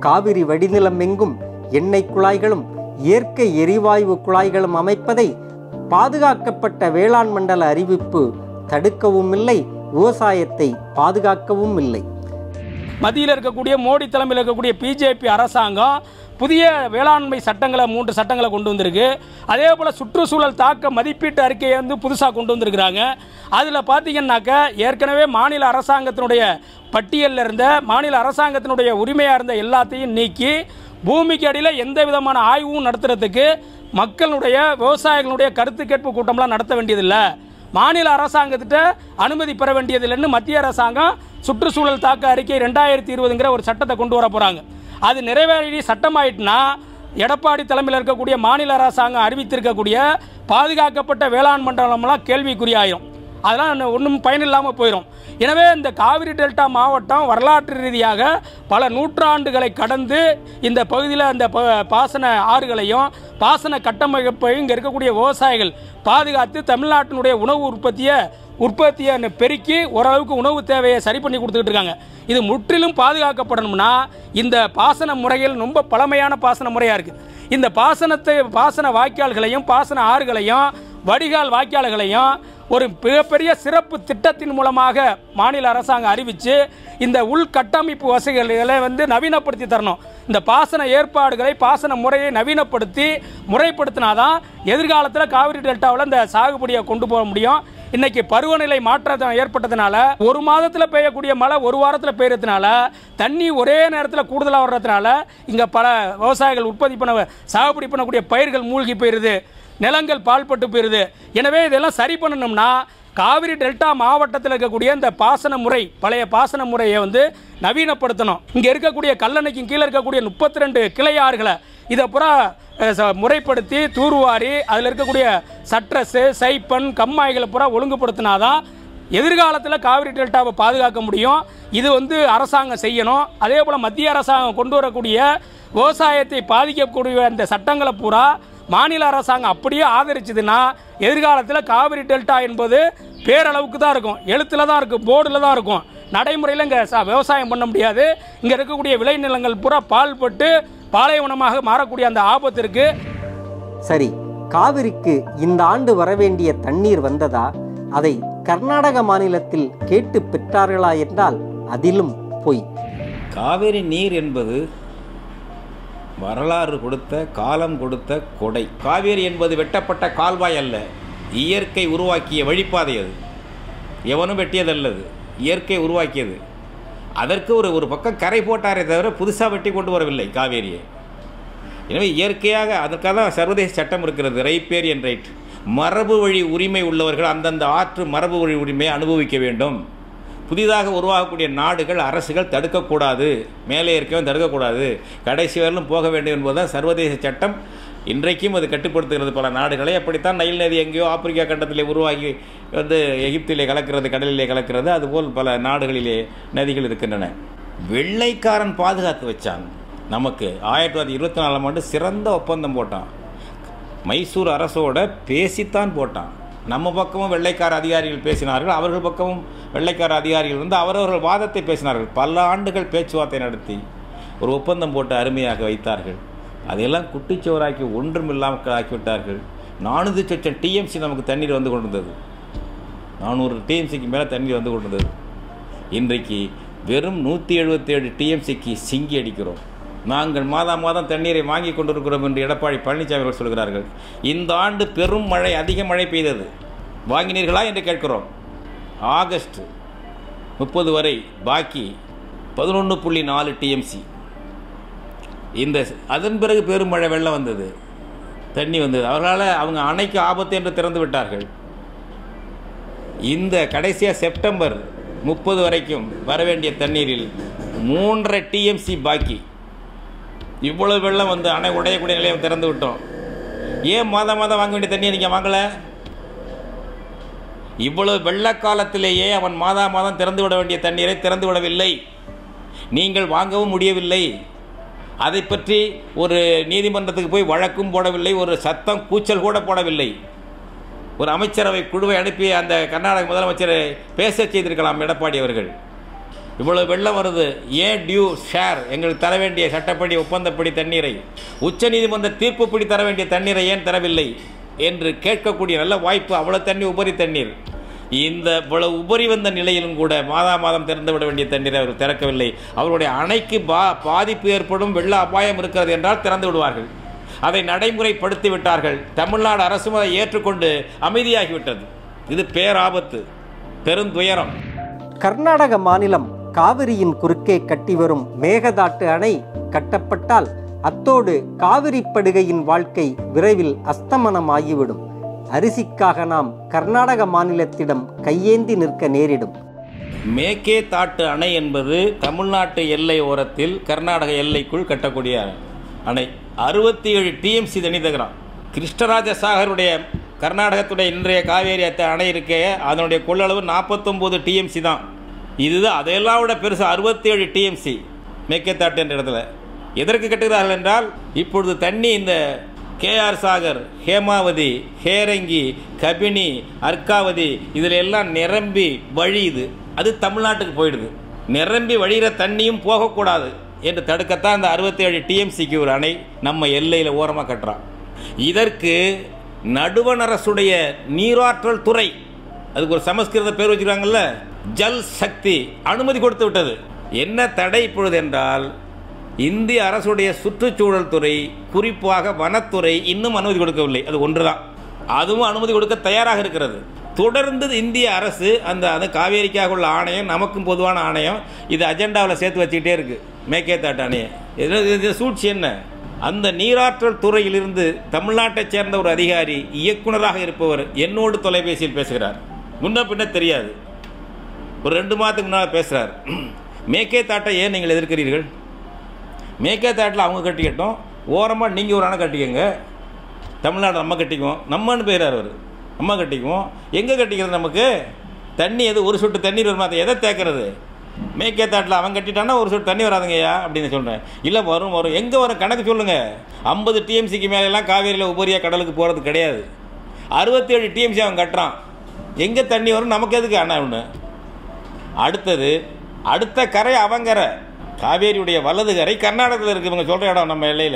காவிரி வடிநிலம் எங்கும் எண்ணெய் குழாய்களும் இயற்கை எரிவாயு குழாய்களும் அமைப்பதை பாதுகாக்கப்பட்ட வேளாண் மண்டல அறிவிப்பு தடுக்கவும் இல்லை விவசாயத்தை பாதுகாக்கவும் இல்லை மத்தியில் இருக்கக்கூடிய மோடி தலைமையில் இருக்கக்கூடிய பிஜேபி அரசாங்கம் புதிய வேளாண்மை சட்டங்களை மூன்று சட்டங்களை கொண்டு வந்திருக்கு அதே போல் சுற்றுச்சூழல் தாக்க மதிப்பீட்டு அறிக்கையை வந்து புதுசாக கொண்டு வந்திருக்கிறாங்க அதில் பார்த்தீங்கன்னாக்க ஏற்கனவே மாநில அரசாங்கத்தினுடைய பட்டியலில் இருந்த மாநில அரசாங்கத்தினுடைய உரிமையாக இருந்த எல்லாத்தையும் நீக்கி பூமிக்கு அடியில் எந்த விதமான ஆய்வும் நடத்துறதுக்கு மக்களுடைய விவசாயிகளுடைய கருத்து கேட்பு கூட்டம்லாம் நடத்த வேண்டியதில்லை மாநில அரசாங்கத்திட்ட அனுமதி பெற வேண்டியதில்லைன்னு மத்திய அரசாங்கம் சுற்றுச்சூழல் தாக்க அறிக்கை ரெண்டாயிரத்தி இருபதுங்கிற ஒரு சட்டத்தை கொண்டு வர போகிறாங்க அது நிறைவேறி சட்டமாயிட்டுனா எடப்பாடி தலைமையில் இருக்கக்கூடிய மாநில அரசாங்கம் அறிவித்திருக்கக்கூடிய பாதுகாக்கப்பட்ட வேளாண் மண்டலம்லாம் கேள்விக்குறியாயிரும் அதெல்லாம் ஒன்றும் பயனில்லாமல் போயிடும் எனவே இந்த காவிரி டெல்டா மாவட்டம் வரலாற்று ரீதியாக பல நூற்றாண்டுகளை கடந்து இந்த பகுதியில் அந்த ப- பாசன ஆறுகளையும் பாசன கட்டமைப்பையும் இங்கே இருக்கக்கூடிய விவசாயிகள் பாதுகாத்து தமிழ்நாட்டினுடைய உணவு உற்பத்தியை உற்பத்தியை ந- பெருக்கி ஓரளவுக்கு உணவு தேவையை சரி பண்ணி கொடுத்துக்கிட்டு இருக்காங்க இது முற்றிலும் பாதுகாக்கப்படணும்னா இந்த பாசன முறைகள் ரொம்ப பழமையான பாசன முறையாக இருக்குது இந்த பாசனத்தை பாசன வாய்க்கால்களையும் பாசன ஆறுகளையும் வடிகால் வாய்க்கால்களையும் ஒரு மிகப்பெரிய சிறப்பு திட்டத்தின் மூலமாக மாநில அரசாங்கம் அறிவித்து இந்த உள்கட்டமைப்பு வசதிகளை வந்து நவீனப்படுத்தி தரணும் இந்த பாசன ஏற்பாடுகளை பாசன முறையை நவீனப்படுத்தி முறைப்படுத்தினாதான் எதிர்காலத்தில் காவிரி டெல்டாவில் இந்த சாகுபடியை கொண்டு போக முடியும் இன்னைக்கு பருவநிலை மாற்றம் ஏற்பட்டதுனால ஒரு மாதத்தில் பெய்யக்கூடிய மழை ஒரு வாரத்தில் பெய்யறதுனால தண்ணி ஒரே நேரத்தில் கூடுதலாக வர்றதுனால இங்கே பல விவசாயிகள் உற்பத்தி பண்ண சாகுபடி பண்ணக்கூடிய பயிர்கள் மூழ்கி போயிடுது நிலங்கள் பால்பட்டு போயிடுது எனவே இதெல்லாம் சரி பண்ணணும்னா காவிரி டெல்டா மாவட்டத்தில் இருக்கக்கூடிய இந்த பாசன முறை பழைய பாசன முறையை வந்து நவீனப்படுத்தணும் இங்கே இருக்கக்கூடிய கல்லணைக்கும் கீழே இருக்கக்கூடிய முப்பத்தி ரெண்டு கிளை ஆறுகளை இதை பூரா அஹ், ச- முறைப்படுத்தி தூர்வாரி அதில் இருக்கக்கூடிய சட்ரஸு சைப்பன் கம்மாய்களை பூரா ஒழுங்குபடுத்தினாதான் எதிர்காலத்தில் காவிரி டெல்டாவை பாதுகாக்க முடியும் இது வந்து அரசாங்கம் செய்யணும் அதே போல் மத்திய அரசாங்கம் கொண்டு வரக்கூடிய விவசாயத்தை பாதிக்கக்கூடிய அந்த சட்டங்களை பூரா மாநில அரசாங்கம் அப்படியே ஆதரிச்சதுன்னா எதிர்காலத்தில் காவிரி டெல்டா என்பது பேரளவுக்கு தான் இருக்கும் எழுத்தில் தான் இருக்கும் போர்டில் தான் இருக்கும் நடைமுறையில் இங்கே விவசாயம் பண்ண முடியாது இங்கே இருக்கக்கூடிய விளைநிலங்கள் பூரா பால்பட்டு பாலைவனமாக மாறக்கூடிய அந்த ஆபத்து இருக்குது சரி காவிரிக்கு இந்த ஆண்டு வரவேண்டிய தண்ணீர் வந்ததா அதை கர்நாடக மாநிலத்தில் கேட்டு பெற்றார்களா என்றால் அதிலும் பொய் காவிரி நீர் என்பது வரலாறு கொடுத்த காலம் கொடுத்த கொடை காவேரி என்பது வெட்டப்பட்ட கால்வாய் அல்ல இயற்கை உருவாக்கிய வழிப்பாதை அது எவனும் வெட்டியதல்லது இயற்கை உருவாக்கியது அதற்கு ஒரு ஒரு பக்கம் கரை போட்டாரே தவிர புதுசாக வெட்டி கொண்டு வரவில்லை காவேரியை எனவே இயற்கையாக அதற்காக தான் சர்வதேச சட்டம் இருக்கிறது ரைப்பேரியன் ரைட் மரபு வழி உரிமை உள்ளவர்கள் அந்தந்த ஆற்று மரபு வழி உரிமையை அனுபவிக்க வேண்டும் புதிதாக உருவாகக்கூடிய நாடுகள் அரசுகள் தடுக்கக்கூடாது மேலே இருக்கவும் தடுக்கக்கூடாது கடைசி வரலும் போக வேண்டும் என்பதுதான் சர்வதேச சட்டம் இன்றைக்கும் அது கட்டுப்படுத்துகிறது பல நாடுகளை அப்படித்தான் நைல் நதி எங்கேயோ ஆப்பிரிக்கா கண்டத்திலே உருவாகி வந்து எகிப்திலே கலக்கிறது கடலிலே கலக்கிறது அதுபோல் பல நாடுகளிலே நதிகள் இருக்கின்றன வெள்ளைக்காரன் பாதுகாத்து வச்சான் நமக்கு ஆயிரத்தி தொள்ளாயிரத்தி இருபத்தி நாலாம் ஆண்டு சிறந்த ஒப்பந்தம் போட்டான் மைசூர் அரசோட பேசித்தான் போட்டான் நம்ம பக்கமும் வெள்ளைக்கார அதிகாரிகள் பேசினார்கள் அவர்கள் பக்கமும் வெள்ளைக்கார அதிகாரிகள் வந்து அவரவர்கள் வாதத்தை பேசினார்கள் பல ஆண்டுகள் பேச்சுவார்த்தை நடத்தி ஒரு ஒப்பந்தம் போட்டு அருமையாக வைத்தார்கள் அதையெல்லாம் குட்டிச்சோறாக்கி ஒன்றும் இல்லாமல் ஆக்கிவிட்டார்கள் நானூற்றி சொச்சம் டிஎம்சி நமக்கு தண்ணீர் வந்து கொண்டிருந்தது நானூறு டிஎம்சிக்கு மேலே தண்ணீர் வந்து கொண்டிருந்தது இன்றைக்கு வெறும் நூற்றி எழுபத்தேழு டிஎம்சிக்கு சிங்கி அடிக்கிறோம் நாங்கள் மாதா மாதம் தண்ணீரை வாங்கி கொண்டிருக்கிறோம் என்று எடப்பாடி பழனிசாமி அவர்கள் சொல்கிறார்கள் இந்த ஆண்டு பெரும் மழை அதிக மழை பெய்தது வாங்கினீர்களா என்று கேட்கிறோம் ஆகஸ்ட் முப்பது வரை பாக்கி பதினொன்று புள்ளி நாலு டிஎம்சி இந்த அதன் பிறகு பெருமழை வெள்ளம் வந்தது தண்ணி வந்தது அவர்களால் அவங்க அணைக்கு ஆபத்து என்று திறந்து விட்டார்கள் இந்த கடைசியாக செப்டம்பர் முப்பது வரைக்கும் வர வேண்டிய தண்ணீரில் மூன்றரை டிஎம்சி பாக்கி இவ்வளவு வெள்ளம் வந்து அணை உடையக்கூடிய நிலையை திறந்து விட்டோம் ஏன் மாதம் மாதம் வாங்க வேண்டிய தண்ணியை நீங்கள் வாங்கலை இவ்வளவு வெள்ள காலத்திலேயே அவன் மாதா மாதம் திறந்து விட வேண்டிய தண்ணீரை திறந்து விடவில்லை நீங்கள் வாங்கவும் முடியவில்லை அதை பற்றி ஒரு நீதிமன்றத்துக்கு போய் வழக்கும் போடவில்லை ஒரு சத்தம் கூச்சல் கூட போடவில்லை ஒரு அமைச்சரவை குழுவை அனுப்பி அந்த கர்நாடக முதலமைச்சரை பேச செய்திருக்கலாம் எடப்பாடி அவர்கள் இவ்வளவு வெள்ளம் வருது ஏன் டியூ ஷேர் எங்களுக்கு தர வேண்டிய சட்டப்படி ஒப்பந்தப்படி தண்ணீரை உச்சநீதிமன்ற தீர்ப்புப்படி தர வேண்டிய தண்ணீரை ஏன் தரவில்லை என்று கேட்கக்கூடிய நல்ல வாய்ப்பு அவ்வளவு தண்ணி உபரி தண்ணீர் இந்த இவ்வளவு உபரி வந்த நிலையிலும் கூட மாதா மாதம் திறந்து விட வேண்டிய தண்ணீரை அவர் திறக்கவில்லை அவருடைய அணைக்கு பா பாதிப்பு ஏற்படும் வெள்ள அபாயம் இருக்கிறது என்றால் திறந்து விடுவார்கள் அதை நடைமுறைப்படுத்தி விட்டார்கள் தமிழ்நாடு அரசும் அதை ஏற்றுக்கொண்டு அமைதியாகிவிட்டது இது பேராபத்து பெருந்துயரம் கர்நாடக மாநிலம் காவிரியின் குறுக்கே கட்டி வரும் மேகதாட்டு அணை கட்டப்பட்டால் அத்தோடு காவிரி படுகையின் வாழ்க்கை விரைவில் அஸ்தமனமாகிவிடும் அரிசிக்காக நாம் கர்நாடக மாநிலத்திடம் கையேந்தி நிற்க நேரிடும் மேக்கே தாட்டு அணை என்பது தமிழ்நாட்டு எல்லை ஓரத்தில் கர்நாடக எல்லைக்குள் கட்டக்கூடிய அணை அறுபத்தி ஏழு டிஎம்சி தண்ணி தகுறான் கிருஷ்ணராஜ சாகருடைய கர்நாடகத்துடைய இன்றைய காவேரி அத்த அணை இருக்கே அதனுடைய கொள்ளளவு நாற்பத்தொம்போது டிஎம்சி தான் இதுதான் அதையெல்லாம் விட பெருசு அறுபத்தி ஏழு டிஎம்சி மேக்கேத்தாட்டு என்ற இடத்துல எதற்கு கட்டுகிறார்கள் என்றால் இப்பொழுது தண்ணி இந்த கேஆர் சாகர் ஹேமாவதி ஹேரங்கி கபினி அர்க்காவதி இதில் எல்லாம் நிரம்பி வழியுது அது தமிழ்நாட்டுக்கு போயிடுது நிரம்பி வழிகிற தண்ணியும் போகக்கூடாது என்று தடுக்கத்தான் இந்த அறுபத்தேழு டிஎம்சிக்கு ஒரு அணை நம்ம எல்லையில் ஓரமாக கட்டுறான் இதற்கு நடுவண் அரசுடைய நீராற்றல் துறை அதுக்கு ஒரு சமஸ்கிருத பேர் வச்சுருக்காங்கல்ல ஜல் சக்தி அனுமதி கொடுத்து விட்டது என்ன தடை இப்பொழுது என்றால் இந்திய அரசுடைய சுற்றுச்சூழல் துறை குறிப்பாக வனத்துறை இன்னும் அனுமதி கொடுக்கவில்லை அது ஒன்றுதான் அதுவும் அனுமதி கொடுக்க தயாராக இருக்கிறது தொடர்ந்து இந்திய அரசு அந்த அந்த காவேரிக்காக உள்ள ஆணையம் நமக்கும் பொதுவான ஆணையம் இது அஜெண்டாவில் சேர்த்து வச்சுக்கிட்டே இருக்கு மேக்கேத்தாட்டு ஆணையம் இது இது சூழ்ச்சி என்ன அந்த நீராற்றல் துறையிலிருந்து தமிழ்நாட்டைச் சேர்ந்த ஒரு அதிகாரி இயக்குனராக இருப்பவர் என்னோடு தொலைபேசியில் பேசுகிறார் முன்ன பின்ன தெரியாது ஒரு ரெண்டு மாதத்துக்கு முன்னால் பேசுகிறார் மேக்கே தாட்டை ஏன் நீங்கள் எதிர்க்கிறீர்கள் மேக்கே தாட்டில் அவங்க கட்டிக்கட்டும் ஓரமாக நீங்கள் ஒரு அணை கட்டிக்கங்க தமிழ்நாடு நம்ம கட்டிக்குவோம் நம்மன்னு பேரார் அவர் நம்ம கட்டிக்குவோம் எங்கே கட்டிக்கிறது நமக்கு தண்ணி எது ஒரு சொட்டு தண்ணீர் வருமா அதை எதை தேக்கிறது மேக்கே தாட்டில் அவன் கட்டிட்டான்னா ஒரு சொட்டு தண்ணி வராதுங்கய்யா அப்படின்னு சொல்கிறேன் இல்லை வரும் வரும் எங்கே வரும் கணக்கு சொல்லுங்கள் ஐம்பது டிஎம்சிக்கு மேலெல்லாம் காவேரியில் உபரியாக கடலுக்கு போகிறது கிடையாது அறுபத்தேழு டிஎம்சி அவன் கட்டுறான் எங்கே தண்ணி வரும் நமக்கு எதுக்கு அண்ணா ஒன்று அடுத்தது அடுத்த கரை அவங்கரை காவேரியுடைய வலது கரை கர்நாடகத்தில் இருக்குது இவங்க சொல்கிற இடம் நம்ம எல்லையில்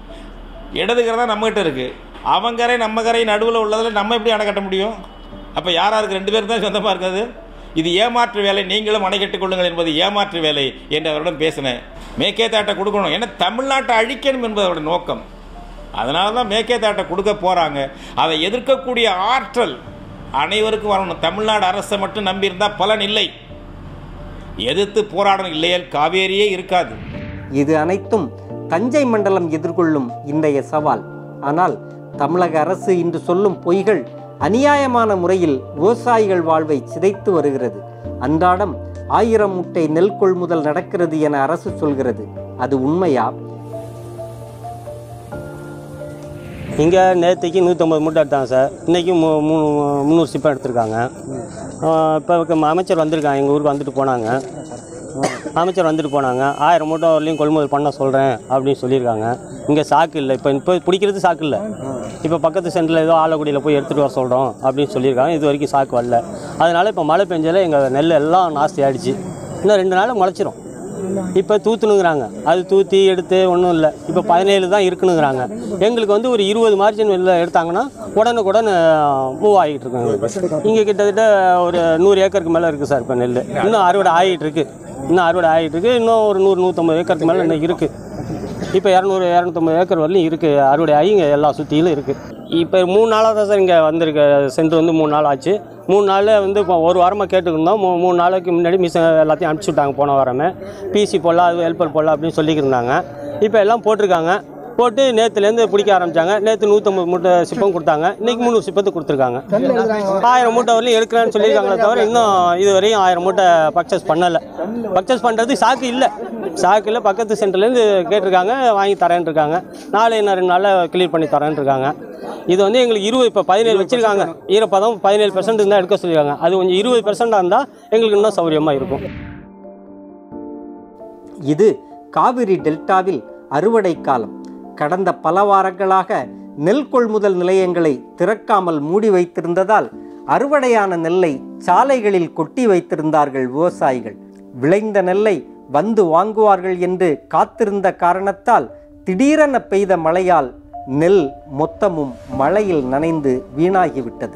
இடது கரை தான் நம்மகிட்ட இருக்குது அவன் கரை நம்ம கரை நடுவில் உள்ளதில் நம்ம எப்படி அணை கட்ட முடியும் அப்போ யார் யாருக்கு ரெண்டு பேரும் தான் சொந்தமாக இருக்காது இது ஏமாற்று வேலை நீங்களும் அணை கட்டிக் கொள்ளுங்கள் என்பது ஏமாற்று வேலை என்று அவரிடம் பேசினேன் மேக்கே தாட்டை கொடுக்கணும் ஏன்னா தமிழ்நாட்டை அழிக்கணும் என்பது அவருடைய நோக்கம் அதனால தான் மேக்கே தாட்டை கொடுக்க போகிறாங்க அதை எதிர்க்கக்கூடிய ஆற்றல் அனைவருக்கும் வரணும் தமிழ்நாடு அரசை மட்டும் நம்பியிருந்தால் பலன் இல்லை எதிர்த்து போராடணும் இல்லையால் காவேரியே இருக்காது இது அனைத்தும் தஞ்சை மண்டலம் எதிர்கொள்ளும் இன்றைய சவால் ஆனால் தமிழக அரசு இன்று சொல்லும் பொய்கள் அநியாயமான முறையில் விவசாயிகள் வாழ்வை சிதைத்து வருகிறது அன்றாடம் ஆயிரம் முட்டை நெல் கொள்முதல் நடக்கிறது என அரசு சொல்கிறது அது உண்மையா இங்கே நேற்றுக்கு நூற்றம்பது மூட்டை எடுத்தாங்க சார் இன்றைக்கி மூ மூணு முந்நூறு சிப்பம் எடுத்திருக்காங்க இப்போ அமைச்சர் வந்திருக்காங்க எங்கள் ஊருக்கு வந்துட்டு போனாங்க அமைச்சர் வந்துட்டு போனாங்க ஆயிரம் மூட்டை வரலையும் கொள்முதல் பண்ண சொல்கிறேன் அப்படின்னு சொல்லியிருக்காங்க இங்கே சாக்கு இல்லை இப்போ இப்போ பிடிக்கிறது சாக்கு இல்லை இப்போ பக்கத்து சென்டரில் ஏதோ ஆலக்குடியில் போய் எடுத்துகிட்டு வர சொல்கிறோம் அப்படின்னு சொல்லியிருக்காங்க இது வரைக்கும் சாக்கு வரல அதனால் இப்போ மழை பெஞ்சால எங்கள் நெல் எல்லாம் நாஸ்தி ஆயிடுச்சு இன்னும் ரெண்டு நாள் முளைச்சிரும் இப்போ தூத்துனுங்கிறாங்க அது தூத்தி எடுத்து ஒன்றும் இல்லை இப்போ பதினேழு தான் இருக்குனுங்கிறாங்க எங்களுக்கு வந்து ஒரு இருபது மார்ஜின் வெளில எடுத்தாங்கன்னா உடனுக்குடன் மூவ் ஆகிட்டு இருக்கு எங்களுக்கு இங்கே கிட்டத்தட்ட ஒரு நூறு ஏக்கருக்கு மேலே இருக்குது சார் இப்போ நெல் இன்னும் அறுவடை ஆகிட்டு இருக்கு இன்னும் அறுவடை ஆகிட்டு இருக்கு இன்னும் ஒரு நூறு நூற்றம்பது ஏக்கருக்கு மேலே இன்னும் இருக்குது இப்போ இரநூறு இரநூத்தம்பது ஏக்கர் வரலையும் இருக்குது அறுவடை ஆகி இங்கே எல்லா சுற்றிலும் இருக்குது இப்போ மூணு நாளாக தான் சார் இங்கே வந்திருக்க சென்டர் வந்து மூணு நாள் ஆச்சு மூணு நாளில் வந்து இப்போ ஒரு வாரமாக கேட்டுருந்தோம் மூ மூணு நாளைக்கு முன்னாடி மிஸ் எல்லாத்தையும் அனுப்பிச்சி விட்டாங்க போன வாரமே பிசி போடலாம் அது ஹெல்ப்பர் போடலாம் அப்படின்னு சொல்லியிருந்தாங்க இப்போ எல்லாம் போட்டிருக்காங்க போட்டு நேற்றுலேருந்து பிடிக்க ஆரம்பித்தாங்க நேற்று நூற்றம்பது மூட்டை சிப்பம் கொடுத்தாங்க இன்றைக்கி முந்நூறு சிப்பத்து கொடுத்துருக்காங்க ஆயிரம் மூட்டை வரலையும் எடுக்கிறேன்னு சொல்லியிருக்காங்களே தவிர இன்னும் இது வரையும் ஆயிரம் மூட்டை பர்ச்சேஸ் பண்ணலை பர்ச்சேஸ் பண்ணுறதுக்கு சாக்கு இல்லை சாக்கு இல்லை பக்கத்து சென்டர்லேருந்து கேட்டிருக்காங்க வாங்கி தரேன்னு இருக்காங்க நாளை இன்னும் ரெண்டு நாளில் கிளியர் பண்ணி தரேன்னு இருக்காங்க இது வந்து எங்களுக்கு இருபது இப்போ பதினேழு வச்சுருக்காங்க ஈரப்பதம் பதினேழு பெர்சன்ட் இருந்தால் எடுக்க சொல்லியிருக்காங்க அது கொஞ்சம் இருபது பெர்சென்ட்டாக இருந்தால் எங்களுக்கு இன்னும் சௌகரியமாக இருக்கும் இது காவிரி டெல்டாவில் அறுவடை காலம் கடந்த பல வாரங்களாக நெல் கொள்முதல் நிலையங்களை திறக்காமல் மூடி வைத்திருந்ததால் அறுவடையான நெல்லை சாலைகளில் கொட்டி வைத்திருந்தார்கள் விவசாயிகள் விளைந்த நெல்லை வந்து வாங்குவார்கள் என்று காத்திருந்த காரணத்தால் திடீரென பெய்த மழையால் நெல் மொத்தமும் மழையில் நனைந்து வீணாகிவிட்டது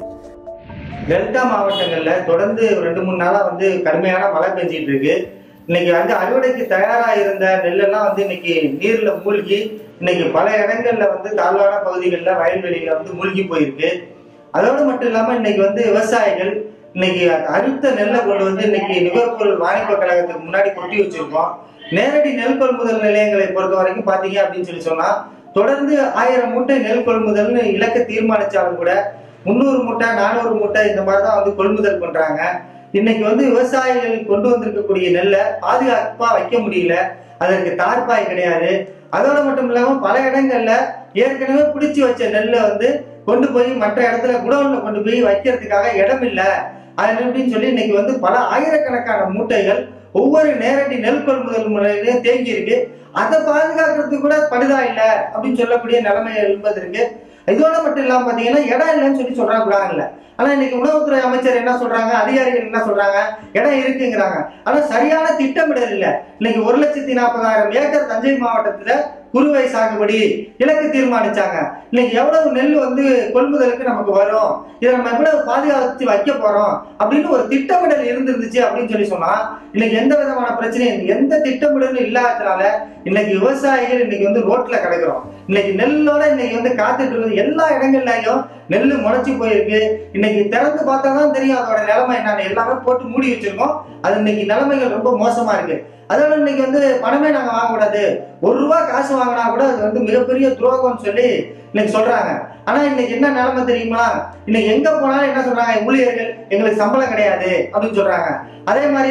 டெல்டா மாவட்டங்கள்ல தொடர்ந்து ஒரு ரெண்டு மூணு நாளா வந்து கடுமையான மழை பெஞ்சிட்டு இருக்கு இன்னைக்கு வந்து அறுவடைக்கு தயாரா இருந்த நெல்லெல்லாம் வந்து இன்னைக்கு நீர்ல மூழ்கி இன்னைக்கு பல இடங்கள்ல வந்து தாழ்வான பகுதிகளில் வயல்வெளியில வந்து மூழ்கி போயிருக்கு அதோடு மட்டும் இல்லாம இன்னைக்கு வந்து விவசாயிகள் இன்னைக்கு அறுத்த நெல்லை கொண்டு வந்து இன்னைக்கு நுகர்பொருள் வாணிப கழகத்துக்கு முன்னாடி கொட்டி வச்சிருக்கோம் நேரடி நெல் கொள்முதல் நிலையங்களை பொறுத்த வரைக்கும் பாத்தீங்க அப்படின்னு சொல்லி சொன்னா தொடர்ந்து ஆயிரம் மூட்டை நெல் கொள்முதல்னு இலக்கை தீர்மானிச்சாலும் கூட முந்நூறு மூட்டை நானூறு மூட்டை இந்த மாதிரி தான் வந்து கொள்முதல் பண்றாங்க இன்னைக்கு வந்து விவசாயிகள் கொண்டு வந்திருக்கக்கூடிய நெல்லை பாதுகாப்பா வைக்க முடியல அதற்கு தார்பாய் கிடையாது அதோட மட்டும் இல்லாம பல இடங்கள்ல ஏற்கனவே பிடிச்சு வச்ச நெல்லை வந்து கொண்டு போய் மற்ற இடத்துல குடோன்ல கொண்டு போய் வைக்கிறதுக்காக இடம் இல்ல அது அப்படின்னு சொல்லி இன்னைக்கு வந்து பல ஆயிரக்கணக்கான மூட்டைகள் ஒவ்வொரு நேரடி நெல் கொள்முதல் முறையிலையும் தேங்கி இருக்கு அதை பாதுகாக்கிறதுக்கு கூட படுதா இல்ல அப்படின்னு சொல்லக்கூடிய நிலைமை என்பதற்கு இதோட மட்டும் இல்லாம பாத்தீங்கன்னா இடம் இல்லைன்னு சொல்லி சொல்றாங்க ஆனா இன்னைக்கு உணவுத்துறை அமைச்சர் என்ன சொல்றாங்க அதிகாரிகள் என்ன சொல்றாங்க இடம் இருக்குங்கிறாங்க ஆனா சரியான திட்டமிடல் இல்ல இன்னைக்கு ஒரு லட்சத்தி நாற்பதாயிரம் ஏக்கர் தஞ்சை மாவட்டத்துல குறுவை சாகுபடி இலக்கு தீர்மானிச்சாங்க இன்னைக்கு எவ்வளவு நெல் வந்து கொள்முதலுக்கு நமக்கு வரும் இதை நம்ம எவ்வளவு பாதுகாத்து வைக்க போறோம் அப்படின்னு ஒரு திட்டமிடல் இருந்திருந்துச்சு அப்படின்னு சொல்லி சொன்னா இன்னைக்கு எந்த விதமான பிரச்சனையும் எந்த திட்டமிடலும் இல்லாததுனால இன்னைக்கு விவசாயிகள் இன்னைக்கு வந்து ரோட்ல கிடக்குறோம் இன்னைக்கு நெல்லோட இன்னைக்கு வந்து காத்துட்டு இருக்குது எல்லா இடங்கள்லயும் நெல் முளைச்சு போயிருக்கு இன்னைக்கு திறந்து பார்த்தா தான் தெரியும் அதோட நிலைமை என்னன்னு எல்லாமே போட்டு மூடி வச்சிருக்கோம் அது இன்னைக்கு நிலைமைகள் ரொம்ப மோசமா இருக்கு அதோட இன்னைக்கு வந்து பணமே நாங்க வாங்கக்கூடாது ஒரு ரூபா காசு வாங்கினா கூட அது வந்து மிகப்பெரிய துரோகம்னு சொல்லி இன்னைக்கு சொல்றாங்க ஆனா இன்னைக்கு என்ன நிலைமை தெரியுமா இன்னைக்கு எங்க போனாலும் என்ன சொல்றாங்க ஊழியர்கள் எங்களுக்கு சம்பளம் கிடையாது அப்படின்னு சொல்றாங்க அதே மாதிரி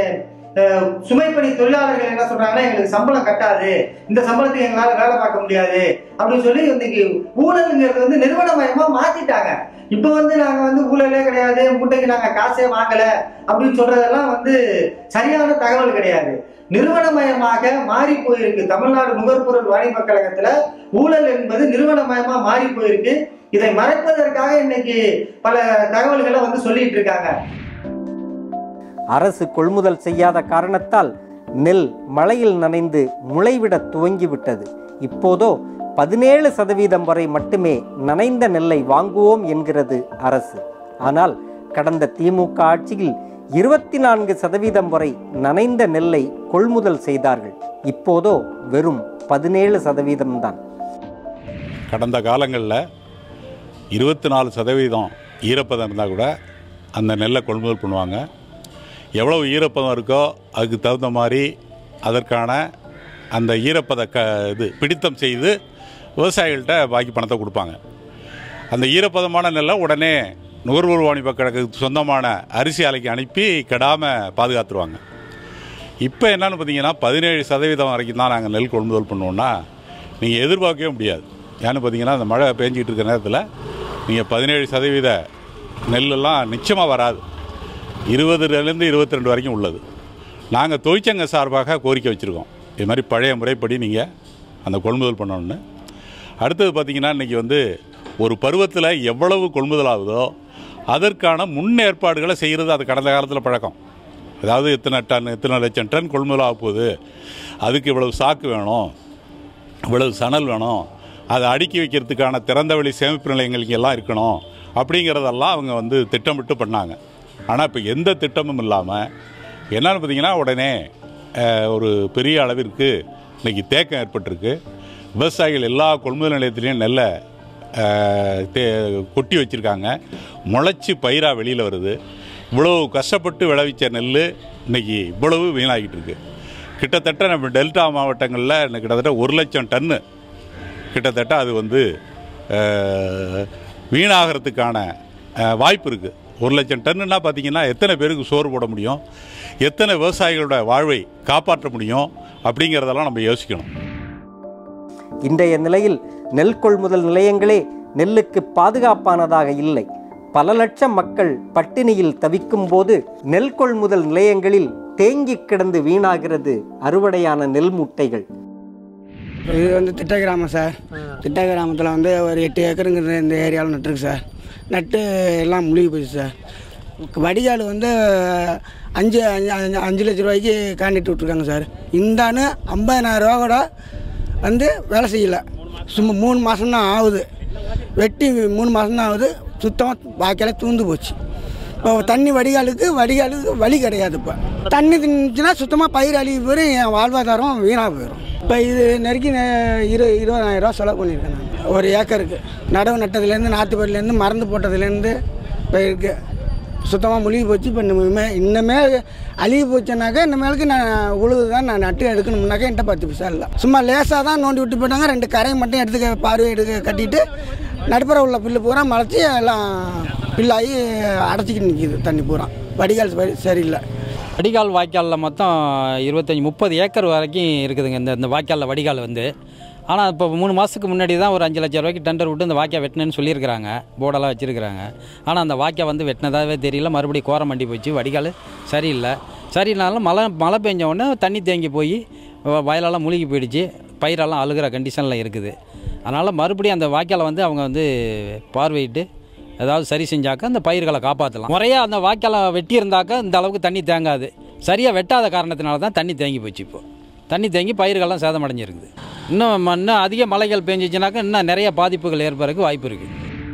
அஹ், சுமைப்பணி தொழிலாளர்கள் என்ன சொல்றாங்கன்னா எங்களுக்கு சம்பளம் கட்டாது இந்த சம்பளத்துக்கு எங்களால வேலை பார்க்க முடியாது அப்படின்னு சொல்லி இன்னைக்கு ஊழலுங்கிறது வந்து நிறுவனமயமா மாத்திட்டாங்க இப்ப வந்து நாங்க வந்து ஊழலே கிடையாது மூட்டைக்கு நாங்க காசே வாங்கல அப்படின்னு சொல்றதெல்லாம் வந்து சரியான தகவல் கிடையாது நிறுவனமயமாக மாறி போயிருக்கு தமிழ்நாடு நுகர்பொருள் வாணிப கழகத்துல ஊழல் என்பது நிறுவனமயமா மாறி போயிருக்கு இதை மறைப்பதற்காக இன்னைக்கு பல தகவல்களை வந்து சொல்லிட்டு இருக்காங்க அரசு கொள்முதல் செய்யாத காரணத்தால் நெல் மழையில் நனைந்து முளைவிட துவங்கிவிட்டது இப்போதோ பதினேழு சதவீதம் வரை மட்டுமே நனைந்த நெல்லை வாங்குவோம் என்கிறது அரசு ஆனால் கடந்த திமுக ஆட்சியில் இருபத்தி நான்கு சதவீதம் வரை நனைந்த நெல்லை கொள்முதல் செய்தார்கள் இப்போதோ வெறும் பதினேழு சதவீதம்தான் கடந்த காலங்களில் இருபத்தி நாலு சதவீதம் ஈரப்பதம் இருந்தால் கூட அந்த நெல்லை கொள்முதல் பண்ணுவாங்க எவ்வளவு ஈரப்பதம் இருக்கோ அதுக்கு தகுந்த மாதிரி அதற்கான அந்த ஈரப்பத க இது பிடித்தம் செய்து விவசாயிகள்கிட்ட பாக்கி பணத்தை கொடுப்பாங்க அந்த ஈரப்பதமான நெல்லை உடனே நுகர்வோர் வாணிப கழகத்துக்கு சொந்தமான அரிசி ஆலைக்கு அனுப்பி கெடாமல் பாதுகாத்துருவாங்க இப்போ என்னன்னு பார்த்தீங்கன்னா பதினேழு சதவீதம் வரைக்கும் தான் நாங்கள் நெல் கொள்முதல் பண்ணுவோம்னா நீங்கள் எதிர்பார்க்கவே முடியாது ஏன்னு பார்த்தீங்கன்னா அந்த மழை பேஞ்சிட்டு இருக்க நேரத்தில் நீங்கள் பதினேழு சதவீத நெல்லெல்லாம் நிச்சயமாக வராது இருபதுலேருந்து இருபத்தி ரெண்டு வரைக்கும் உள்ளது நாங்கள் தொழிற்சங்க சார்பாக கோரிக்கை வச்சுருக்கோம் இது மாதிரி பழைய முறைப்படி நீங்கள் அந்த கொள்முதல் பண்ணணும்னு அடுத்தது பார்த்திங்கன்னா இன்றைக்கி வந்து ஒரு பருவத்தில் எவ்வளவு கொள்முதல் ஆகுதோ அதற்கான முன்னேற்பாடுகளை செய்கிறது அது கடந்த காலத்தில் பழக்கம் அதாவது இத்தனை டன் இத்தனை லட்சம் டன் கொள்முதல் ஆக போகுது அதுக்கு இவ்வளவு சாக்கு வேணும் இவ்வளவு சணல் வேணும் அதை அடுக்கி வைக்கிறதுக்கான திறந்த வெளி சேமிப்பு நிலையங்கள் இங்கெல்லாம் இருக்கணும் அப்படிங்கிறதெல்லாம் அவங்க வந்து திட்டமிட்டு பண்ணாங்க ஆனால் இப்போ எந்த திட்டமும் இல்லாமல் என்னன்னு பார்த்தீங்கன்னா உடனே அஹ், ஒரு பெரிய அளவிற்கு இன்னைக்கு தேக்கம் ஏற்பட்டிருக்கு விவசாயிகள் எல்லா கொள்முதல் நிலையத்திலையும் நெல்லை அஹ், தே கொட்டி வச்சுருக்காங்க முளைச்சி பயிராக வெளியில் வருது இவ்வளவு கஷ்டப்பட்டு விளைவிச்ச நெல் இன்னைக்கு இவ்வளவு வீணாகிட்டு இருக்கு கிட்டத்தட்ட நம்ம டெல்டா மாவட்டங்களில் இன்னைக்கு கிட்டத்தட்ட ஒரு லட்சம் டன்னு கிட்டத்தட்ட அது வந்து அஹ், வீணாகிறதுக்கான அஹ், வாய்ப்பு இருக்குது ஒரு லட்சம் டன்னுன்னா பார்த்தீங்கன்னா எத்தனை பேருக்கு சோறு போட முடியும் எத்தனை விவசாயிகளோட வாழ்வை காப்பாற்ற முடியும் அப்படிங்கிறதெல்லாம் நம்ம யோசிக்கணும் இன்றைய நிலையில் நெல் கொள்முதல் நிலையங்களே நெல்லுக்கு பாதுகாப்பானதாக இல்லை பல லட்சம் மக்கள் பட்டினியில் தவிக்கும் போது நெல் கொள்முதல் நிலையங்களில் தேங்கி கிடந்து வீணாகிறது அறுவடையான நெல் மூட்டைகள் இது வந்து திட்ட கிராமம் சார் திட்ட கிராமத்தில் வந்து ஒரு எட்டு ஏக்கருங்கிற இந்த ஏரியாவில் நட்டுருக்கு சார் நட்டு எல்லாம் முழுகி போச்சு சார் வடிகால் வந்து அஞ்சு அஞ்சு அஞ்சு- அஞ்சு லட்ச ரூபாய்க்கு காண்டிட்டு விட்ருக்காங்க சார் இந்தான்னு ஐம்பதாயிரம் ரூபா கூட வந்து வேலை செய்யலை சும்மா மூணு மாதம்தான் ஆகுது வெட்டி மூணு மாதம்தான் ஆகுது சுத்தமாக வாய்க்கால தூந்து போச்சு இப்போ தண்ணி வடிகாலுக்கு வடிகாலுக்கு வழி கிடையாது இப்போ தண்ணி தின்னுச்சுன்னா சுத்தமாக பயிர் அழிவு போயிடும் என் வாழ்வாதாரம் வீணாக போயிடும் இப்போ இது நெருக்கி நெ- இரு இருபதாயிரம் ரூபா செலவு பண்ணியிருக்கேன் நான் ஒரு ஏக்கருக்கு நடவு நட்டதுலேருந்து நாற்றுப்பயிலேருந்து மருந்து போட்டதுலேருந்து இப்போ இருக்கு சுத்தமாக முழுகி போச்சு இப்போ இன்னுமே இன்னமே அழுகி போச்சுனாக்கா இனிமேலுக்கு நான் உழுது தான் நான் நட்டு எடுக்கணும்னாக்கா என்கிட்ட பத்து பைசா இல்லை சும்மா லேசாக தான் நோண்டி விட்டு போயிட்டாங்க ரெண்டு கரையை மட்டும் எடுத்து பார்வை எடுக்க கட்டிட்டு நடுப்புற உள்ள புல்லு பூரா மலைச்சி எல்லாம் பில்லாகி அடைச்சிக்கிட்டு நிற்கிது தண்ணி பூரா வடிகால் சரி சரியில்லை வடிகால் வாய்க்காலில் மொத்தம் இருபத்தஞ்சி முப்பது ஏக்கர் வரைக்கும் இருக்குதுங்க இந்த இந்த வாய்க்காலில் வடிகால் வந்து ஆனால் இப்போ மூணு மாதத்துக்கு முன்னாடி தான் ஒரு அஞ்சு லட்சம் ரூபாய்க்கு டெண்டர் விட்டு இந்த வாய்க்கா வெட்டினேன்னு சொல்லியிருக்கிறாங்க போர்டெல்லாம் வச்சுருக்கிறாங்க ஆனால் அந்த வாய்க்கா வந்து வெட்டினதாகவே தெரியல மறுபடியும் கோரம் மண்டி போச்சு வடிகால் சரியில்லை சரியில்லைனாலும் மழை மழை பெஞ்ச உடனே தண்ணி தேங்கி போய் வ- வயலெல்லாம் முழுகி போயிடுச்சு பயிரெல்லாம் அழுகிற கண்டிஷனில் இருக்குது அதனால் மறுபடியும் அந்த வாய்க்காலை வந்து அவங்க வந்து பார்வையிட்டு ஏதாவது சரி செஞ்சாக்க அந்த பயிர்களை காப்பாற்றலாம் முறையாக அந்த வாய்க்காலை வெட்டியிருந்தாக்க இந்த அளவுக்கு தண்ணி தேங்காது சரியாக வெட்டாத காரணத்தினால தான் தண்ணி தேங்கி போச்சு இப்போ தண்ணி தேங்கி பயிர்கள்லாம் சேதமடைஞ்சிருக்குது இன்னும் ம- இன்னும் அதிக மழைகள் பெஞ்சிச்சுனாக்கா இன்னும் நிறைய பாதிப்புகள் ஏற்படுறதுக்கு வாய்ப்பு இருக்குது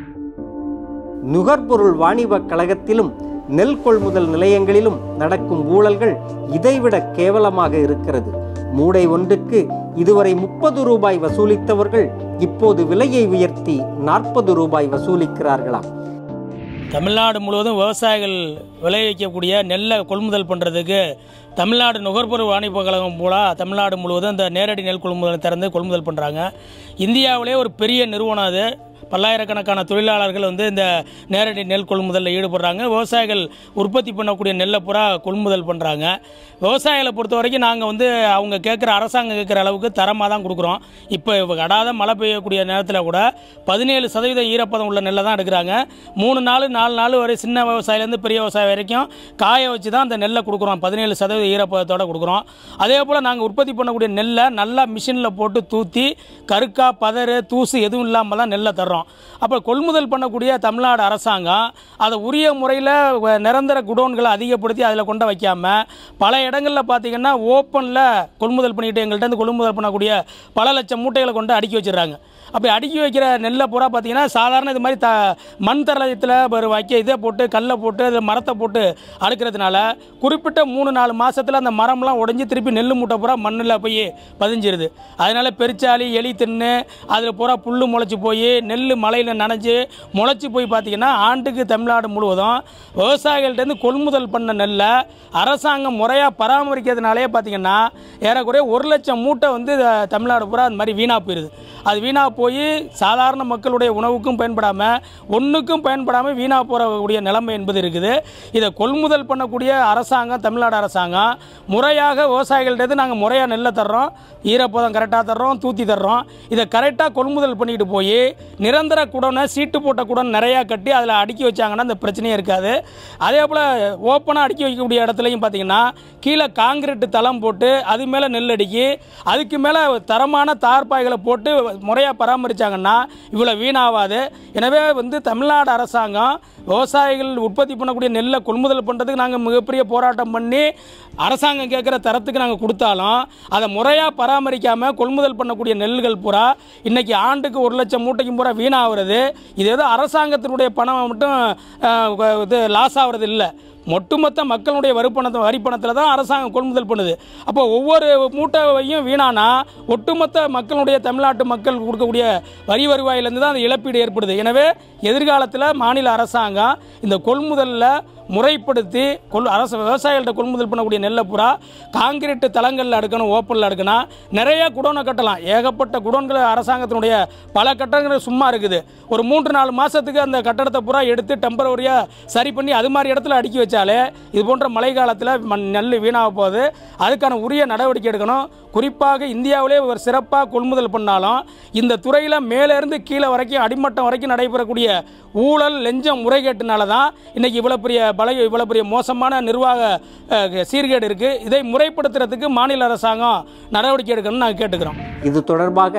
நுகர்பொருள் வாணிபக் கழகத்திலும் நெல் கொள்முதல் நிலையங்களிலும் நடக்கும் ஊழல்கள் இதைவிட கேவலமாக இருக்கிறது மூடை ஒன்றுக்கு இதுவரை முப்பது ரூபாய் வசூலித்தவர்கள் இப்போது விலையை உயர்த்தி நாற்பது ரூபாய் வசூலிக்கிறார்களாம் தமிழ்நாடு முழுவதும் விவசாயிகள் விளைவிக்கக்கூடிய நெல்லை கொள்முதல் பண்ணுறதுக்கு தமிழ்நாடு நுகர்பொருள் வாணிப கழகம் போல தமிழ்நாடு முழுவதும் இந்த நேரடி நெல் கொள்முதல் திறந்து கொள்முதல் பண்ணுறாங்க இந்தியாவிலே ஒரு பெரிய நிறுவனம் அது பல்லாயிரக்கணக்கான தொழிலாளர்கள் வந்து இந்த நேரடி நெல் கொள்முதலில் ஈடுபடுறாங்க விவசாயிகள் உற்பத்தி பண்ணக்கூடிய நெல்லை பூரா கொள்முதல் பண்ணுறாங்க விவசாயிகளை பொறுத்த வரைக்கும் நாங்கள் வந்து அவங்க கேட்குற அரசாங்கம் கேட்குற அளவுக்கு தரமாக தான் கொடுக்குறோம் இப்போ கடாத மழை பெய்யக்கூடிய நேரத்தில் கூட பதினேழு சதவீதம் ஈரப்பதம் உள்ள நெல்லை தான் எடுக்கிறாங்க மூணு நாள் நாலு நாள் வரை சின்ன விவசாயிலேருந்து பெரிய விவசாயி வரைக்கும் காய வச்சு தான் அந்த நெல்லை கொடுக்குறோம் பதினேழு சதவீத ஈரப்பதத்தோட கொடுக்குறோம் அதே போல் நாங்கள் உற்பத்தி பண்ணக்கூடிய நெல்லை நல்லா மிஷினில் போட்டு தூத்தி கருக்கா பதறு தூசு எதுவும் இல்லாமல் தான் நெல்லை தர்றோம் அப்போ கொள்முதல் பண்ணக்கூடிய தமிழ்நாடு அரசாங்கம் அதை உரிய முறையில் நிரந்தர குடோன்களை அதிகப்படுத்தி அதில் கொண்டு வைக்காம பல இடங்களில் பார்த்தீங்கன்னா ஓப்பனில் கொள்முதல் பண்ணிட்டு எங்கள்கிட்ட இருந்து கொள்முதல் பண்ணக்கூடிய பல லட்சம் மூட்டைகளை கொண்டு அடுக்கி வச்சிடுறாங்க அப்படி அடுக்கி வைக்கிற நெல்லை பூரா பார்த்தீங்கன்னா சாதாரண இது மாதிரி த மண் தரத்தில் ஒரு வைக்க இதை போட்டு கல்லை போட்டு அதில் மரத்தை போட்டு அடுக்கிறதுனால குறிப்பிட்ட மூணு நாலு மாசத்துல அந்த மரம்லாம் உடைஞ்சு திருப்பி நெல் மூட்டை பூரா மண்ணில் போய் பதிஞ்சிருது அதனால பெருச்சாளி எலி தின்னு அதில் பூரா புல் முளைச்சி போய் நெல் மலையில் நனைஞ்சு முளைச்சி போய் பார்த்தீங்கன்னா ஆண்டுக்கு தமிழ்நாடு முழுவதும் விவசாயிகள்ட்டேருந்து கொள்முதல் பண்ண நெல்லை அரசாங்கம் முறையாக பராமரிக்கிறதுனாலே பார்த்தீங்கன்னா ஏறக்குறைய ஒரு லட்சம் மூட்டை வந்து அஹ், தமிழ்நாடு பூரா அந்த மாதிரி வீணாக போயிடுது அது வீணாக போய் சாதாரண மக்களுடைய உணவுக்கும் பயன்படாமல் ஒன்றுக்கும் பயன்படாமல் வீணாக போகக்கூடிய நிலைமை என்பது இருக்குது இதை கொள்முதல் பண்ணக்கூடிய அரசாங்கம் தமிழ்நாடு அரசாங்கம் முறையாக விவசாயிகள்கிட்ட நாங்கள் முறையாக நெல்லை தர்றோம் ஈரப்பதம் கரெக்டாக தர்றோம் தூத்தி தர்றோம் இதை கரெக்டாக கொள்முதல் பண்ணிட்டு போய் நிரந்தர குடனை சீட்டு போட்ட குடன் நிறையா கட்டி அதில் அடுக்கி வச்சாங்கன்னா இந்த பிரச்சனையே இருக்காது அதே போல் ஓப்பனாக அடுக்கி வைக்கக்கூடிய இடத்துலையும் பார்த்தீங்கன்னா கீழே காங்கிரீட் தளம் போட்டு அது மேலே நெல் அடுக்கி அதுக்கு மேலே தரமான தார்பாய்களை போட்டு முறையாக பராமரித்தாங்கன்னா இவ்வளோ வீணாகாது எனவே வந்து தமிழ்நாடு அரசாங்கம் விவசாயிகள் உற்பத்தி பண்ணக்கூடிய நெல்லை கொள்முதல் பண்ணுறதுக்கு நாங்கள் மிகப்பெரிய போராட்டம் பண்ணி அரசாங்கம் கேட்குற தரத்துக்கு நாங்கள் கொடுத்தாலும் அதை முறையாக பராமரிக்காமல் கொள்முதல் பண்ணக்கூடிய நெல்கள் பூரா இன்னைக்கு ஆண்டுக்கு ஒரு லட்சம் மூட்டைக்கும் பூரா வீணாகிறது இது ஏதோ அரசாங்கத்தினுடைய பணம் மட்டும் அஹ், இது லாஸ் ஆகிறது இல்லை ஒட்டுமொத்த மக்களுடைய வரிப்பணத்தை வரிப்பணத்தில் தான் அரசாங்கம் கொள்முதல் பண்ணுது அப்போ ஒவ்வொரு மூட்டையும் வீணானா ஒட்டுமொத்த மக்களுடைய தமிழ்நாட்டு மக்கள் கொடுக்கக்கூடிய வரி வருவாயிலேருந்து தான் அந்த இழப்பீடு ஏற்படுது எனவே எதிர்காலத்தில் மாநில அரசாங்கம் இந்த கொள்முதலில் முறைப்படுத்தி கொள் அரசு விவசாயிகள்கிட்ட கொள்முதல் பண்ணக்கூடிய நெல்லை பூரா காங்கிரீட் தளங்களில் அடுக்கணும் ஓப்பனில் அடுக்கணும் நிறைய குடோனை கட்டலாம் ஏகப்பட்ட குடோன்கள் அரசாங்கத்தினுடைய பல கட்டடங்கள் சும்மா இருக்குது ஒரு மூன்று நாலு மாதத்துக்கு அந்த கட்டடத்தை பூரா எடுத்து டெம்பரவரியாக சரி பண்ணி அது மாதிரி இடத்துல அடுக்கி வச்சாலே இது போன்ற மழை காலத்தில் மண் நெல் வீணாக போகுது அதுக்கான உரிய நடவடிக்கை எடுக்கணும் குறிப்பாக இந்தியாவிலே ஒரு சிறப்பாக கொள்முதல் பண்ணாலும் இந்த துறையில் மேலேருந்து கீழே வரைக்கும் அடிமட்டம் வரைக்கும் நடைபெறக்கூடிய ஊழல் லஞ்சம் முறைகேட்டுனால தான் இன்னைக்கு இவ்வளோ பெரிய பல இவ்வளோ பெரிய மோசமான நிர்வாக அஹ், சீர்கேடு இருக்குது இதை முறைப்படுத்துறதுக்கு மாநில அரசாங்கம் நடவடிக்கை எடுக்கணும்னு நாங்கள் கேட்டுக்கிறோம் இது தொடர்பாக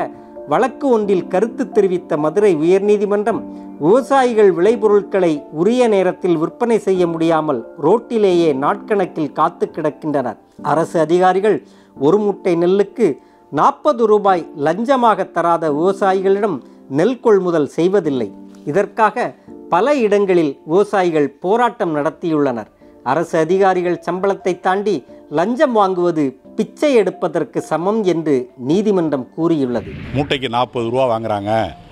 வழக்கு ஒன்றில் கருத்து தெரிவித்த மதுரை உயர்நீதிமன்றம் விவசாயிகள் விளைபொருட்களை உரிய நேரத்தில் விற்பனை செய்ய முடியாமல் ரோட்டிலேயே நாட்கணக்கில் காத்து கிடக்கின்றனர் அரசு அதிகாரிகள் ஒரு முட்டை நெல்லுக்கு நாற்பது ரூபாய் லஞ்சமாக தராத விவசாயிகளிடம் நெல் கொள்முதல் செய்வதில்லை இதற்காக பல இடங்களில் விவசாயிகள் போராட்டம் நடத்தியுள்ளனர் அரசு அதிகாரிகள் சம்பளத்தை தாண்டி லஞ்சம் வாங்குவது பிச்சை எடுப்பதற்கு சமம் என்று நீதிமன்றம் கூறியுள்ளது மூட்டைக்கு நாற்பது ரூபா வாங்குறாங்க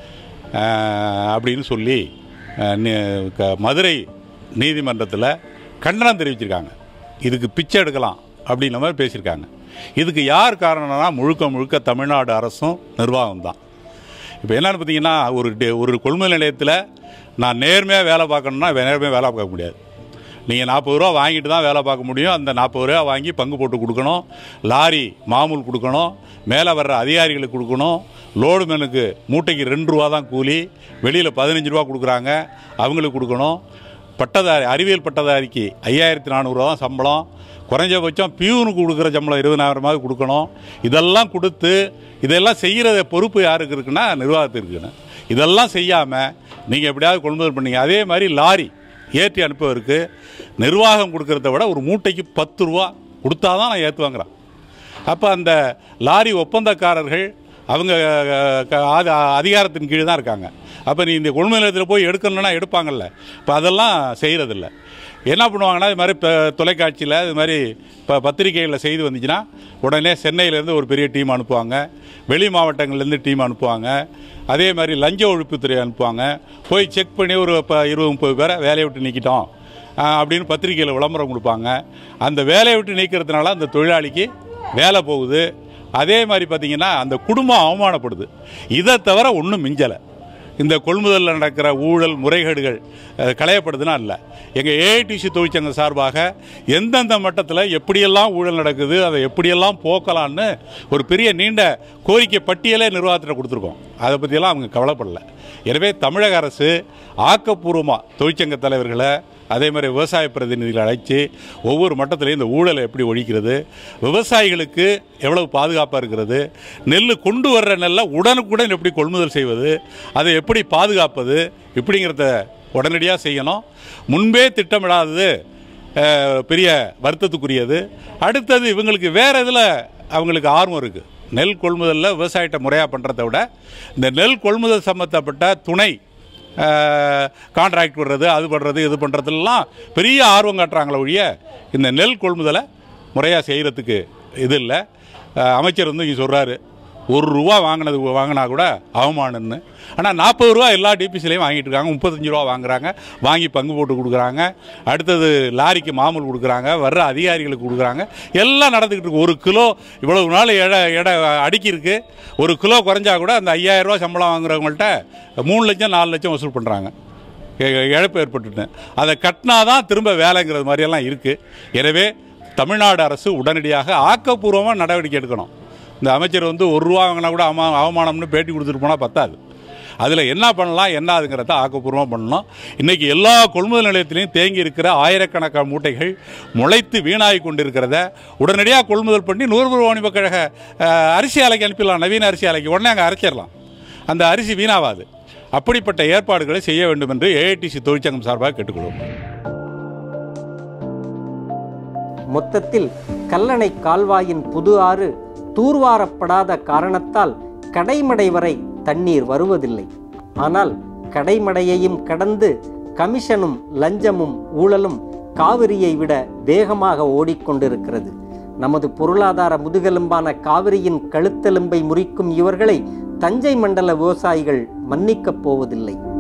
அஹ், அப்படின்னு சொல்லி அஹ், நி- க- மதுரை நீதிமன்றத்தில் கண்டனம் தெரிவிச்சிருக்காங்க இதுக்கு பிச்சை எடுக்கலாம் அப்படின்ற மாதிரி பேசியிருக்காங்க இதுக்கு யார் காரணம்னா முழுக்க முழுக்க தமிழ்நாடு அரசும் நிர்வாகம் தான் இப்போ என்னன்னு பார்த்தீங்கன்னா ஒரு டே- ஒரு கொள்முதல் நிலையத்தில் நான் நேர்மையாக வேலை பார்க்கணுன்னா நேர்மையாக வேலை பார்க்க முடியாது நீங்கள் நாற்பது ரூபா வாங்கிட்டு தான் வேலை பார்க்க முடியும் அந்த நாற்பது ரூபா வாங்கி பங்கு போட்டு கொடுக்கணும் லாரி மாமூல் கொடுக்கணும் மேலே வர்ற அதிகாரிகளுக்கு கொடுக்கணும் லோடு மேனுக்கு மூட்டைக்கு ரெண்டு ரூபா தான் கூலி வெளியில் பதினஞ்சு ரூபா கொடுக்குறாங்க அவங்களுக்கு கொடுக்கணும் பட்டதாரி அறிவியல் பட்டதாரிக்கு ஐயாயிரத்தி நானூறுரூவா தான் சம்பளம் குறைஞ்சபட்சம் பியூனுக்கு கொடுக்குற சம்பளம் இருபதாயிரமாவது கொடுக்கணும் இதெல்லாம் கொடுத்து இதெல்லாம் செய்கிற பொறுப்பு யாருக்கு இருக்குன்னா நிர்வாகத்துக்கு இருக்குன்னு இதெல்லாம் செய்யாமல் நீங்கள் எப்படியாவது கொள்முதல் பண்ணீங்க அதே மாதிரி லாரி ஏற்றி அனுப்புவதற்கு நிர்வாகம் கொடுக்கறத விட ஒரு மூட்டைக்கு பத்து ரூபா கொடுத்தா தான் நான் ஏற்றுவாங்கிறேன் அப்போ அந்த லாரி ஒப்பந்தக்காரர்கள் அவங்க அஹ், க- ஆதி- அதிகாரத்தின் கீழ் தான் இருக்காங்க அப்போ நீ இந்த கொள்முதல் நிலையத்தில் போய் எடுக்கணும்னா எடுப்பாங்கல்ல இப்போ அதெல்லாம் செய்கிறதில்ல என்ன பண்ணுவாங்கன்னா இது மாதிரி இப்போ தொலைக்காட்சியில் இது மாதிரி இப்போ பத்திரிகைகளில் செய்தி வந்துச்சுன்னா உடனே சென்னையிலேருந்து ஒரு பெரிய டீம் அனுப்புவாங்க வெளி மாவட்டங்கள்லேருந்து டீம் அனுப்புவாங்க அதே மாதிரி லஞ்ச ஒழிப்புத்துறை அனுப்புவாங்க போய் செக் பண்ணி ஒரு இப்போ இருபது முப்பது பேரை வேலையை விட்டு நீக்கிட்டோம் ஆஹ், அப்படின்னு பத்திரிகையில் விளம்பரம் கொடுப்பாங்க அந்த வேலையை விட்டு நீக்கிறதுனால அந்த தொழிலாளிக்கு வேலை போகுது அதே மாதிரி பார்த்தீங்கன்னா அந்த குடும்பம் அவமானப்படுது இதை தவிர ஒன்றும் மிஞ்சலை இந்த கொள்முதலில் நடக்கிற ஊழல் முறைகேடுகள் அஹ், களையப்படுதுன்னா இல்லை எங்கள் ஏஐடிசி தொழிற்சங்க சார்பாக எந்தெந்த மட்டத்தில் எப்படியெல்லாம் ஊழல் நடக்குது அதை எப்படியெல்லாம் போக்கலான்னு ஒரு பெரிய நீண்ட கோரிக்கை பட்டியலே நிர்வாகத்தில் கொடுத்துருக்கோம் அதை பற்றியெல்லாம் அவங்க கவலைப்படல எனவே தமிழக அரசு ஆக்கப்பூர்வமாக தொழிற்சங்க தலைவர்களை அதே மாதிரி விவசாய பிரதிநிதிகளை அழைச்சி ஒவ்வொரு மட்டத்திலையும் இந்த ஊழலை எப்படி ஒழிக்கிறது விவசாயிகளுக்கு எவ்வளவு பாதுகாப்பாக இருக்கிறது நெல் கொண்டு வர்ற நெல்லை உடனுக்குடன் எப்படி கொள்முதல் செய்வது அதை எப்படி பாதுகாப்பது இப்படிங்கிறத உடனடியாக செய்யணும் முன்பே திட்டமிடாதது அஹ், பெரிய வருத்தத்துக்குரியது அடுத்தது இவங்களுக்கு வேறு இதில் அவங்களுக்கு ஆர்வம் இருக்குது நெல் கொள்முதலில் விவசாயத்தை முறையாக பண்ணுறத விட இந்த நெல் கொள்முதல் சம்மந்தப்பட்ட துணை கான்ட்ராக்ட் விடுறது அது பண்ணுறது இது பண்ணுறதுலாம் பெரிய ஆர்வம் காட்டுறாங்களே ஒழிய இந்த நெல் கொள்முதலை முறையாக செய்கிறதுக்கு இது இல்லை அஹ், அமைச்சர் வந்து இங்கே சொல்கிறாரு ஒரு ரூபா வாங்கினது வாங்கினா கூட அவமானம்னு ஆனால் நாற்பது ரூபா எல்லா டிபிசிலையும் வாங்கிட்டு இருக்காங்க முப்பத்தஞ்சு ரூபா வாங்குறாங்க வாங்கி பங்கு போட்டு கொடுக்குறாங்க அடுத்தது லாரிக்கு மாமூல் கொடுக்குறாங்க வர்ற அதிகாரிகளுக்கு கொடுக்குறாங்க எல்லாம் நடந்துக்கிட்டு இருக்கு ஒரு கிலோ இவ்வளவு நாள் எடை எடை அடுக்கி இருக்கு ஒரு கிலோ குறைஞ்சா கூட அந்த ஐயாயிரம் ரூபா சம்பளம் வாங்குறவங்கள்ட்ட மூணு லட்சம் நாலு லட்சம் வசூல் பண்ணுறாங்க இ- இழப்பு ஏற்பட்டுட்டு அதை கட்டினா தான் திரும்ப வேலைங்கிறது மாதிரியெல்லாம் இருக்குது எனவே தமிழ்நாடு அரசு உடனடியாக ஆக்கப்பூர்வமாக நடவடிக்கை எடுக்கணும் இந்த அமைச்சர் வந்து ஒரு ரூபா வாங்கினா கூட அவமா அவமானம்னு பேட்டி கொடுத்துட்டு போனால் பத்தாது அதில் என்ன பண்ணலாம் என்ன அதுங்கிறத ஆக்கப்பூர்வமாக பண்ணணும் இன்றைக்கி எல்லா கொள்முதல் நிலையத்திலையும் தேங்கி இருக்கிற ஆயிரக்கணக்கான மூட்டைகள் முளைத்து வீணாகி கொண்டிருக்கிறத உடனடியாக கொள்முதல் பண்ணி நூறுபுற வாணிப கழக அஹ், அரிசி ஆலைக்கு அனுப்பிடலாம் நவீன அரிசி ஆலைக்கு உடனே அங்கே அரைச்சிடலாம் அந்த அரிசி வீணாவாது அப்படிப்பட்ட ஏற்பாடுகளை செய்ய வேண்டும் என்று ஏஐடிசி தொழிற்சங்கம் சார்பாக கேட்டுக்கொள்வோம் மொத்தத்தில் கல்லணை கால்வாயின் புது ஆறு தூர்வாரப்படாத காரணத்தால் கடைமடை வரை தண்ணீர் வருவதில்லை ஆனால் கடைமடையையும் கடந்து கமிஷனும் லஞ்சமும் ஊழலும் காவிரியை விட வேகமாக ஓடிக்கொண்டிருக்கிறது நமது பொருளாதார முதுகெலும்பான காவிரியின் கழுத்தெலும்பை முறிக்கும் இவர்களை தஞ்சை மண்டல விவசாயிகள் மன்னிக்கப் போவதில்லை